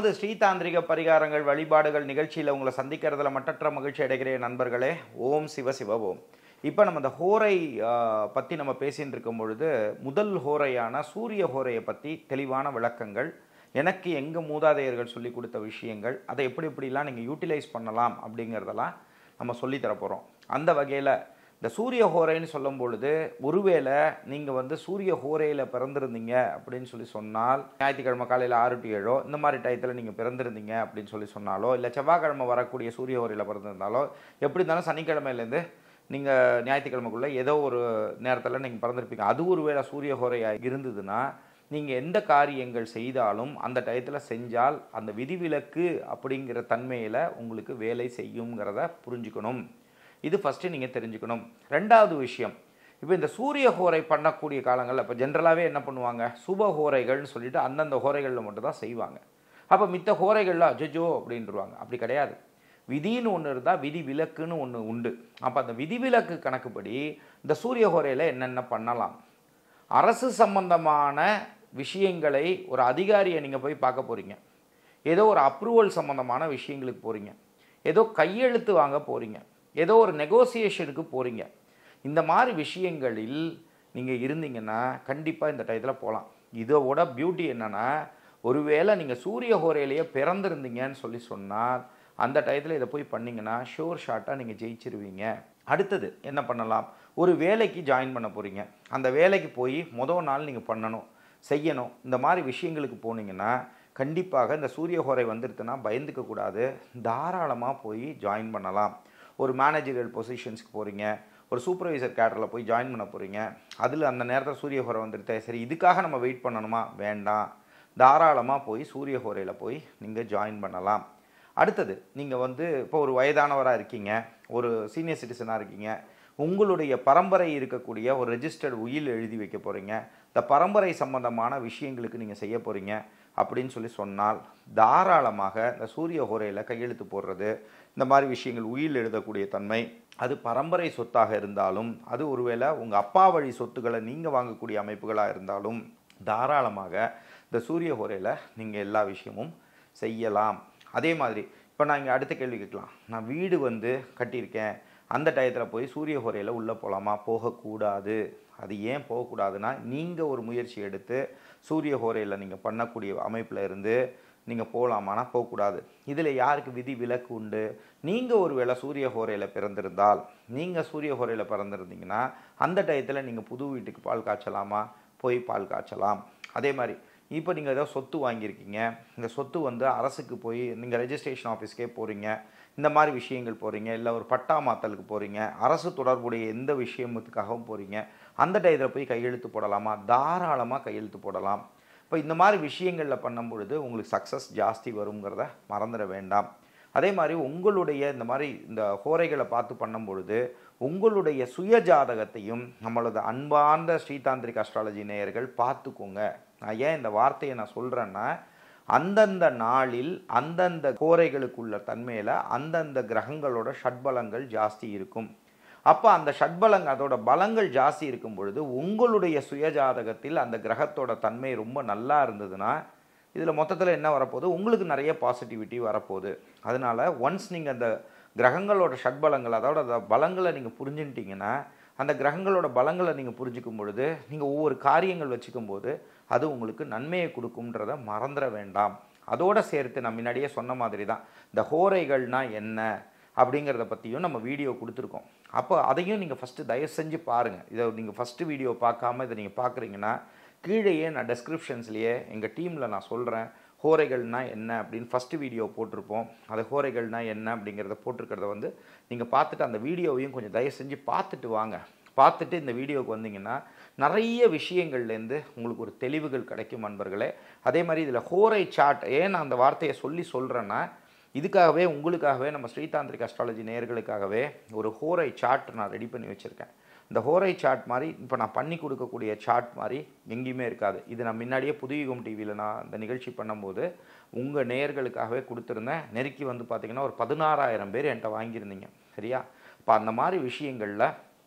நமது ஸ்ரீதாந்திரிக பரிகாரங்கள் வழிபாடுகள் நிகழ்ச்சியில் உங்களை சந்திக்கிறதுல மட்டற்ற மகிழ்ச்சி அடைகிறேன் நண்பர்களே ஓம் சிவ சிவ ஓம் இப்போ நம்ம இந்த ஹோரை பற்றி நம்ம பேசின்னு இருக்கும் பொழுது முதல் ஹோரையான சூரிய ஹோரையை பற்றி தெளிவான விளக்கங்கள் எனக்கு எங்கள் மூதாதையர்கள் சொல்லி கொடுத்த விஷயங்கள் அதை எப்படி எப்படிலாம் நீங்கள் யூட்டிலைஸ் பண்ணலாம் அப்படிங்கிறதெல்லாம் நம்ம சொல்லித் தர போகிறோம் அந்த வகையில் இந்த சூரிய ஹோரைன்னு சொல்லும் பொழுது ஒருவேளை நீங்கள் வந்து சூரிய ஹோரையில் பிறந்திருந்தீங்க அப்படின்னு சொல்லி சொன்னால் ஞாயிற்றுக்கிழமை காலையில் ஆறு டு ஏழோ இந்த மாதிரி டயத்தில் நீங்கள் பிறந்திருந்தீங்க அப்படின்னு சொல்லி சொன்னாலோ இல்லை செவ்வாய்க்கிழமை வரக்கூடிய சூரிய ஹோரையில் பிறந்திருந்தாலோ எப்படி இருந்தாலும் சனிக்கிழமையிலேருந்து நீங்கள் ஞாயிற்றுக்கிழமைக்குள்ளே ஏதோ ஒரு நேரத்தில் நீங்கள் பிறந்திருப்பீங்க அது ஒரு வேளை சூரிய ஹோரையாக இருந்ததுன்னா நீங்கள் எந்த காரியங்கள் செய்தாலும் அந்த டயத்தில் செஞ்சால் அந்த விதிவிலக்கு அப்படிங்கிற தன்மையில் உங்களுக்கு வேலை செய்யுங்கிறத புரிஞ்சுக்கணும் இது ஃபஸ்ட்டு நீங்கள் தெரிஞ்சுக்கணும் ரெண்டாவது விஷயம் இப்போ இந்த சூரிய ஹோரை பண்ணக்கூடிய காலங்களில் இப்போ ஜென்ரலாகவே என்ன பண்ணுவாங்க சுப ஹோரைகள்னு சொல்லிட்டு அந்தந்த ஹோரைகளில் மட்டும் தான் செய்வாங்க அப்போ மித்த ஹோரைகளில் அஜஜோ அப்படின்ட்டுருவாங்க அப்படி கிடையாது விதின்னு ஒன்று இருந்தால் விதி விலக்குன்னு ஒன்று உண்டு அப்போ அந்த விதிவிலக்கு கணக்குப்படி இந்த சூரிய ஹோரையில் என்னென்ன பண்ணலாம் அரசு சம்பந்தமான விஷயங்களை ஒரு அதிகாரியை நீங்கள் போய் பார்க்க போகிறீங்க ஏதோ ஒரு அப்ரூவல் சம்பந்தமான விஷயங்களுக்கு போகிறீங்க ஏதோ கையெழுத்து வாங்க போகிறீங்க ஏதோ ஒரு நெகோசியேஷனுக்கு போகிறீங்க இந்த மாதிரி விஷயங்களில் நீங்கள் இருந்தீங்கன்னா கண்டிப்பாக இந்த டயத்தில் போகலாம் இதோட பியூட்டி என்னென்னா ஒருவேளை நீங்கள் சூரிய ஹோரையிலேயே பிறந்திருந்தீங்கன்னு சொல்லி சொன்னால் அந்த டயத்தில் இதை போய் பண்ணிங்கன்னா ஷோர் ஷார்ட்டாக நீங்கள் ஜெயிச்சிருவீங்க அடுத்தது என்ன பண்ணலாம் ஒரு வேலைக்கு ஜாயின் பண்ண போகிறீங்க அந்த வேலைக்கு போய் மொதல் நாள் நீங்கள் பண்ணணும் செய்யணும் இந்த மாதிரி விஷயங்களுக்கு போனீங்கன்னா கண்டிப்பாக இந்த சூரிய ஹோரை வந்துடுதுன்னா பயந்துக்க கூடாது தாராளமாக போய் ஜாயின் பண்ணலாம் ஒரு மேனேஜரியல் பொசிஷன்ஸ்க்கு போகிறீங்க ஒரு சூப்பர்வைசர் கேட்டரில் போய் ஜாயின் பண்ண போகிறீங்க அதில் அந்த நேரத்தில் சூரிய ஹோரை வந்துடுது சரி இதுக்காக நம்ம வெயிட் பண்ணணுமா வேண்டாம் தாராளமாக போய் சூரிய ஹோரையில் போய் நீங்கள் ஜாயின் பண்ணலாம் அடுத்தது நீங்கள் வந்து இப்போ ஒரு வயதானவராக இருக்கீங்க ஒரு சீனியர் சிட்டிசனாக இருக்கீங்க உங்களுடைய பரம்பரை இருக்கக்கூடிய ஒரு ரெஜிஸ்டர்டு உயில் எழுதி வைக்க போகிறீங்க இந்த பரம்பரை சம்பந்தமான விஷயங்களுக்கு நீங்கள் செய்ய போகிறீங்க அப்படின்னு சொல்லி சொன்னால் தாராளமாக இந்த சூரிய ஹோரையில் கையெழுத்து போடுறது இந்த மாதிரி விஷயங்கள் உயில் எழுதக்கூடிய தன்மை அது பரம்பரை சொத்தாக இருந்தாலும் அது ஒருவேளை உங்கள் அப்பா வழி சொத்துக்களை நீங்கள் வாங்கக்கூடிய அமைப்புகளாக இருந்தாலும் தாராளமாக இந்த சூரிய ஹோரையில் நீங்கள் எல்லா விஷயமும் செய்யலாம் அதே மாதிரி இப்போ நான் இங்கே அடுத்த கேள்வி கேட்கலாம் நான் வீடு வந்து கட்டியிருக்கேன் அந்த டயத்தில் போய் சூரிய ஹோரையில் உள்ளே போகலாமா போகக்கூடாது அது ஏன் போகக்கூடாதுன்னா நீங்கள் ஒரு முயற்சி எடுத்து சூரிய ஹோரையில் நீங்கள் பண்ணக்கூடிய அமைப்பில் இருந்து நீங்கள் போகலாமானா போகக்கூடாது இதில் யாருக்கு விதி விலக்கு உண்டு நீங்கள் ஒரு வேளை சூரிய ஹோரையில் பிறந்திருந்தால் நீங்கள் சூரிய ஹோரையில் பிறந்திருந்தீங்கன்னா அந்த டயத்தில் நீங்கள் புது வீட்டுக்கு பால் காய்ச்சலாமா போய் பால் காய்ச்சலாம் அதே மாதிரி இப்போ நீங்கள் ஏதோ சொத்து வாங்கியிருக்கீங்க இந்த சொத்து வந்து அரசுக்கு போய் நீங்கள் ரெஜிஸ்ட்ரேஷன் ஆஃபீஸ்க்கே போகிறீங்க இந்த மாதிரி விஷயங்கள் போகிறீங்க இல்லை ஒரு பட்டா மாத்தலுக்கு போகிறீங்க அரசு தொடர்புடைய எந்த விஷயத்துக்காகவும் போகிறீங்க அந்த டயத்தில் போய் கையெழுத்து போடலாமா தாராளமாக கையெழுத்து போடலாம் இப்போ இந்த மாதிரி விஷயங்களில் பண்ணும் பொழுது உங்களுக்கு சக்ஸஸ் ஜாஸ்தி வருங்கிறத மறந்துட வேண்டாம் அதே மாதிரி உங்களுடைய இந்த மாதிரி இந்த ஹோரைகளை பார்த்து பண்ணும் பொழுது உங்களுடைய சுய ஜாதகத்தையும் நம்மளது அன்பார்ந்த ஸ்ரீதாந்திரிக் அஸ்ட்ராலஜி நேயர்கள் பார்த்துக்கோங்க நான் ஏன் இந்த வார்த்தையை நான் சொல்கிறேன்னா அந்தந்த நாளில் அந்தந்த கோரைகளுக்குள்ள தன்மையில் அந்தந்த கிரகங்களோட ஷட்பலங்கள் ஜாஸ்தி இருக்கும் அப்போ அந்த ஷட்பலங்க அதோட பலங்கள் ஜாஸ்தி இருக்கும் பொழுது உங்களுடைய சுயஜாதகத்தில் அந்த கிரகத்தோட தன்மை ரொம்ப நல்லா இருந்ததுன்னா இதில் மொத்தத்தில் என்ன வரப்போகுது உங்களுக்கு நிறைய பாசிட்டிவிட்டி வரப்போகுது அதனால் ஒன்ஸ் நீங்கள் அந்த கிரகங்களோட ஷட்பலங்கள் அதோட அந்த பலங்களை நீங்கள் புரிஞ்சுட்டிங்கன்னா அந்த கிரகங்களோட பலங்களை நீங்கள் புரிஞ்சுக்கும் பொழுது நீங்கள் ஒவ்வொரு காரியங்கள் வச்சுக்கும் போது அது உங்களுக்கு நன்மையை கொடுக்கும்ன்றத மறந்துட வேண்டாம் அதோடு சேர்த்து நான் முன்னாடியே சொன்ன மாதிரி தான் இந்த ஹோரைகள்னால் என்ன அப்படிங்கிறத பற்றியும் நம்ம வீடியோ கொடுத்துருக்கோம் அப்போ அதையும் நீங்கள் ஃபஸ்ட்டு தயவு செஞ்சு பாருங்கள் இதை நீங்கள் ஃபஸ்ட்டு வீடியோ பார்க்காம இதை நீங்கள் பார்க்குறீங்கன்னா கீழேயே நான் டெஸ்கிரிப்ஷன்ஸ்லேயே எங்கள் டீமில் நான் சொல்கிறேன் ஹோரைகள்னால் என்ன அப்படின்னு ஃபஸ்ட்டு வீடியோ போட்டிருப்போம் அது ஹோரைகள்னால் என்ன அப்படிங்கிறத போட்டிருக்கிறத வந்து நீங்கள் பார்த்துட்டு அந்த வீடியோவையும் கொஞ்சம் தயவு செஞ்சு பார்த்துட்டு வாங்க பார்த்துட்டு இந்த வீடியோவுக்கு வந்தீங்கன்னா நிறைய விஷயங்கள்லேருந்து உங்களுக்கு ஒரு தெளிவுகள் கிடைக்கும் நண்பர்களே அதே மாதிரி இதில் ஹோரை சார்ட் ஏன் நான் அந்த வார்த்தையை சொல்லி சொல்கிறேன்னா இதுக்காகவே உங்களுக்காகவே நம்ம ஸ்ரீதாந்திரிக் அஸ்ட்ராலஜி நேயர்களுக்காகவே ஒரு ஹோரை சார்ட் நான் ரெடி பண்ணி வச்சுருக்கேன் இந்த ஹோரை சார்ட் மாதிரி இப்போ நான் பண்ணி கொடுக்கக்கூடிய சார்ட் மாதிரி எங்கேயுமே இருக்காது இது நான் முன்னாடியே புதுயுகம் டிவியில் நான் இந்த நிகழ்ச்சி பண்ணும்போது உங்கள் நேயர்களுக்காகவே கொடுத்துருந்தேன் நெருக்கி வந்து பார்த்திங்கன்னா ஒரு பதினாறாயிரம் பேர் என்கிட்ட வாங்கியிருந்தீங்க சரியா இப்போ அந்த மாதிரி விஷயங்களில்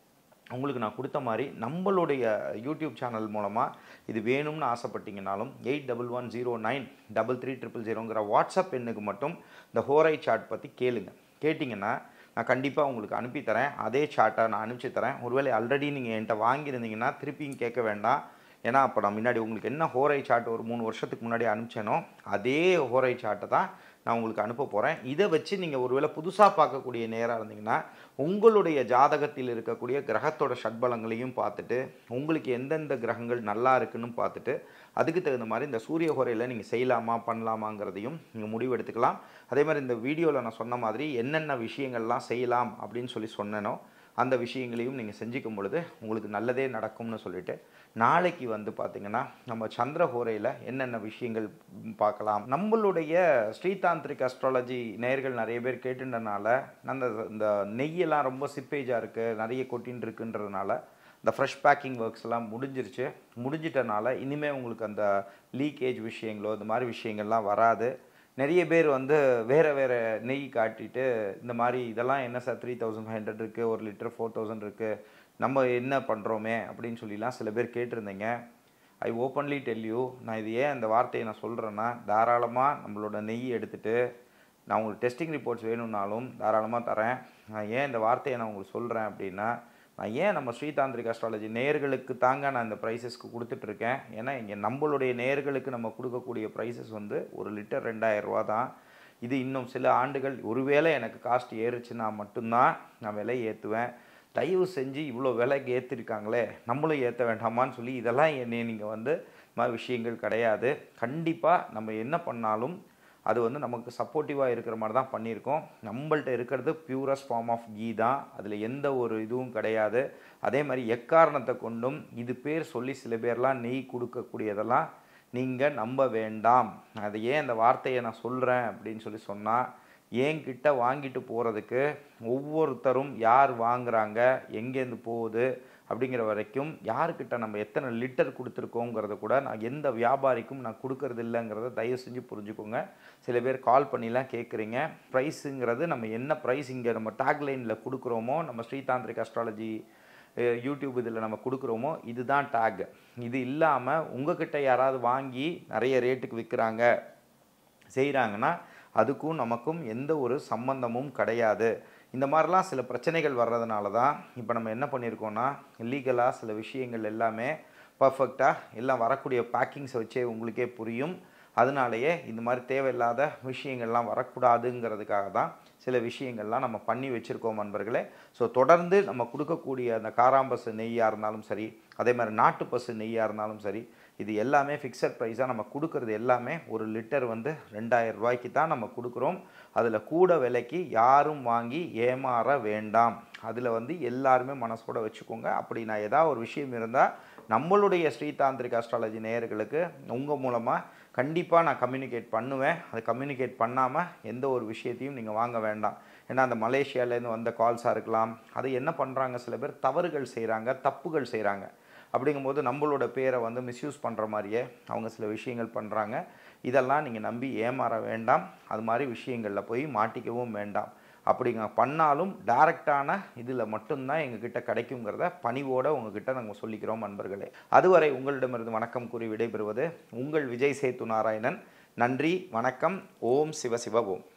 உங்களுக்கு நான் கொடுத்த மாதிரி நம்மளுடைய யூடியூப் சேனல் மூலமாக இது வேணும்னு ஆசைப்பட்டீங்கனாலும் eight double one zero nine double three triple ஜீரோங்கிற வாட்ஸ்அப் எண்ணுக்கு மட்டும் இந்த ஹோரை சார்ட் பற்றி கேளுங்க கேட்டிங்கன்னா நான் கண்டிப்பாக உங்களுக்கு அனுப்பி தரேன் அதே சார்ட்டை நான் அனுப்பிச்சி தரேன் ஒருவேளை ஆல்ரெடி நீங்கள் என்கிட்ட வாங்கியிருந்தீங்கன்னா திருப்பியும் கேட்க வேண்டாம் ஏன்னா அப்போ நான் முன்னாடி உங்களுக்கு என்ன ஹோரை சார்ட் ஒரு மூணு வருஷத்துக்கு முன்னாடி அனுப்பிச்சேனோ அதே ஹோரை சார்ட்டை தான் நான் உங்களுக்கு அனுப்ப போகிறேன் இதை வச்சு நீங்கள் ஒருவேளை புதுசாக பார்க்கக்கூடிய நேராக இருந்தீங்கன்னா உங்களுடைய ஜாதகத்தில் இருக்கக்கூடிய கிரகத்தோட ஷட்பலங்களையும் பார்த்துட்டு உங்களுக்கு எந்தெந்த கிரகங்கள் நல்லா இருக்குன்னு பார்த்துட்டு அதுக்கு தகுந்த மாதிரி இந்த சூரிய ஹோரையில் நீங்கள் செய்யலாமா பண்ணலாமாங்கிறதையும் நீங்கள் முடிவு எடுத்துக்கலாம் அதே மாதிரி இந்த வீடியோவில் நான் சொன்ன மாதிரி என்னென்ன விஷயங்கள்லாம் செய்யலாம் அப்படின்னு சொல்லி சொன்னேனோ அந்த விஷயங்களையும் நீங்கள் செஞ்சுக்கும் பொழுது உங்களுக்கு நல்லதே நடக்கும்னு சொல்லிட்டு நாளைக்கு வந்து பார்த்திங்கன்னா நம்ம சந்திர ஹோரையில் என்னென்ன விஷயங்கள் பார்க்கலாம் நம்மளுடைய ஸ்ரீதாந்திரிக் அஸ்ட்ராலஜி நேர்கள் நிறைய பேர் கேட்டுன்றனால அந்த இந்த நெய்யெல்லாம் ரொம்ப சிப்பேஜாக இருக்குது நிறைய கொட்டின்னு இருக்குன்றதுனால இந்த ஃப்ரெஷ் பேக்கிங் ஒர்க்ஸ் எல்லாம் முடிஞ்சிருச்சு முடிஞ்சிட்டனால இனிமேல் உங்களுக்கு அந்த லீக்கேஜ் விஷயங்களோ இந்த மாதிரி விஷயங்கள்லாம் வராது நிறைய பேர் வந்து வேறு வேறு நெய் காட்டிட்டு இந்த மாதிரி இதெல்லாம் என்ன sir three thousand five hundred இருக்குது ஒரு லிட்டர் ஃபோர் தௌசண்ட் இருக்குது நம்ம என்ன பண்ணுறோமே அப்படின்னு சொல்லிலாம் சில பேர் கேட்டிருந்தீங்க ஐ ஓப்பன்லி டெல் யூ நான் இது ஏன் இந்த வார்த்தையை நான் சொல்கிறேன்னா தாராளமாக நம்மளோட நெய் எடுத்துகிட்டு நான் உங்களுக்கு டெஸ்டிங் ரிப்போர்ட்ஸ் வேணும்னாலும் தாராளமாக தரேன் நான் ஏன் இந்த வார்த்தையை நான் உங்களுக்கு சொல்கிறேன் அப்படின்னா நான் ஏன் நம்ம ஸ்ரீதாந்திரிக் அஸ்ட்ராலஜி நேர்களுக்கு தாங்க நான் இந்த ப்ரைஸஸ்க்கு கொடுத்துட்ருக்கேன் ஏன்னா இங்கே நம்மளுடைய நேர்களுக்கு நம்ம கொடுக்கக்கூடிய ப்ரைஸஸ் வந்து ஒரு லிட்டர் ரெண்டாயிரம் ரூபா தான் இது இன்னும் சில ஆண்டுகள் ஒருவேளை எனக்கு காஸ்ட் ஏறுச்சுன்னா மட்டும்தான் நான் விலை ஏற்றுவேன் தயவு செஞ்சு இவ்வளோ விலைக்கு ஏற்றிருக்காங்களே நம்மளும் ஏற்ற வேண்டாமான்னு சொல்லி இதெல்லாம் என்னை நீங்கள் வந்து மாதிரி விஷயங்கள் கிடையாது கண்டிப்பாக நம்ம என்ன பண்ணாலும் அது வந்து நமக்கு சப்போர்ட்டிவாக இருக்கிற மாதிரி தான் பண்ணியிருக்கோம் நம்மள்ட்ட இருக்கிறது பியூரஸ்ட் ஃபார்ம் ஆஃப் கீ தான் அதில் எந்த ஒரு இதுவும் கிடையாது அதே மாதிரி எக்காரணத்தை கொண்டும் இது பேர் சொல்லி சில பேர்லாம் நெய் கொடுக்கக்கூடியதெல்லாம் நீங்கள் நம்ப வேண்டாம் அது ஏன் அந்த வார்த்தையை நான் சொல்கிறேன் அப்படின்னு சொல்லி சொன்னால் என்கிட்ட வாங்கிட்டு போகிறதுக்கு ஒவ்வொருத்தரும் யார் வாங்குறாங்க எங்கேருந்து போகுது அப்படிங்கிற வரைக்கும் யாருக்கிட்ட நம்ம எத்தனை லிட்டர் கொடுத்துருக்கோங்கிறத கூட நான் எந்த வியாபாரிக்கும் நான் கொடுக்கறது இல்லைங்கிறத தயவு செஞ்சு புரிஞ்சுக்கோங்க சில பேர் கால் பண்ணிலாம் கேட்குறீங்க ப்ரைஸுங்கிறது நம்ம என்ன ப்ரைஸ் இங்கே நம்ம டேக்லைனில் கொடுக்குறோமோ நம்ம ஸ்ரீதாந்திரிக் அஸ்ட்ராலஜி யூடியூப் இதில் நம்ம கொடுக்குறோமோ இதுதான் டேக் இது இல்லாமல் உங்ககிட்ட யாராவது வாங்கி நிறைய ரேட்டுக்கு விற்கிறாங்க செய்கிறாங்கன்னா அதுக்கும் நமக்கும் எந்த ஒரு சம்பந்தமும் கிடையாது இந்த மாதிரிலாம் சில பிரச்சனைகள் வர்றதுனால தான் இப்போ நம்ம என்ன பண்ணியிருக்கோன்னா லீகலாக சில விஷயங்கள் எல்லாமே பர்ஃபெக்டாக எல்லாம் வரக்கூடிய பேக்கிங்ஸை வச்சே உங்களுக்கே புரியும் அதனாலேயே இந்த மாதிரி தேவையில்லாத விஷயங்கள்லாம் வரக்கூடாதுங்கிறதுக்காக தான் சில விஷயங்கள்லாம் நம்ம பண்ணி வச்சுருக்கோம் நண்பர்களே ஸோ தொடர்ந்து நம்ம கொடுக்கக்கூடிய அந்த காராம்பசு நெய்யாக இருந்தாலும் சரி அதே மாதிரி நாட்டு பசு நெய்யாக இருந்தாலும் சரி இது எல்லாமே ஃபிக்ஸட் ப்ரைஸாக நம்ம கொடுக்கறது எல்லாமே ஒரு லிட்டர் வந்து ரெண்டாயிரம் ரூபாய்க்கு தான் நம்ம கொடுக்குறோம் அதில் கூட விலைக்கு யாரும் வாங்கி ஏமாற வேண்டாம் அதில் வந்து எல்லாருமே மனசோட வச்சுக்கோங்க அப்படி நான் ஏதாவது ஒரு விஷயம் இருந்தால் நம்மளுடைய ஸ்ரீதாந்திரிக் அஸ்ட்ராலஜி நேயர்களுக்கு உங்கள் மூலமாக கண்டிப்பாக நான் கம்யூனிகேட் பண்ணுவேன் அது கம்யூனிகேட் பண்ணாமல் எந்த ஒரு விஷயத்தையும் நீங்கள் வாங்க வேண்டாம் ஏன்னா அந்த மலேசியாவிலேருந்து வந்த கால்ஸாக இருக்கலாம் அது என்ன பண்ணுறாங்க சில பேர் தவறுகள் செய்கிறாங்க தப்புகள் செய்கிறாங்க அப்படிங்கும்போது நம்மளோட பேரை வந்து மிஸ்யூஸ் பண்ணுற மாதிரியே அவங்க சில விஷயங்கள் பண்ணுறாங்க இதெல்லாம் நீங்கள் நம்பி ஏமாற வேண்டாம் அது மாதிரி விஷயங்களில் போய் மாட்டிக்கவும் வேண்டாம் அப்படிங்க பண்ணாலும் டைரக்டான இதில் மட்டும்தான் எங்ககிட்ட கிடைக்குங்கிறத பணிவோடு உங்ககிட்ட நாங்கள் சொல்லிக்கிறோம் நண்பர்களே அதுவரை உங்களிடமிருந்து வணக்கம் கூறி விடைபெறுவது உங்கள் விஜய் சேத்து நாராயணன் நன்றி வணக்கம் ஓம் சிவ சிவ ஓம்